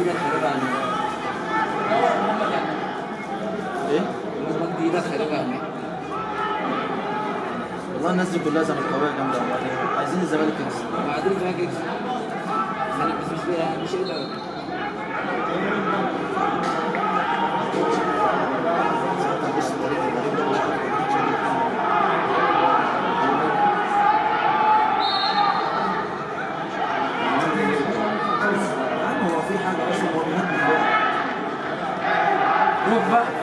جديده خارجه عن ايه نجمه جديده خارجه عن والله الناس دي كلها زملكاويه جامده والله عايزين الزمالك يكسب بعدين الزمالك يكسب الزمالك بس مش يعني مش الا بص الطريقه الغريبه دي. يا عم هو في حاجه اصلا هو بيهاجم روح بقى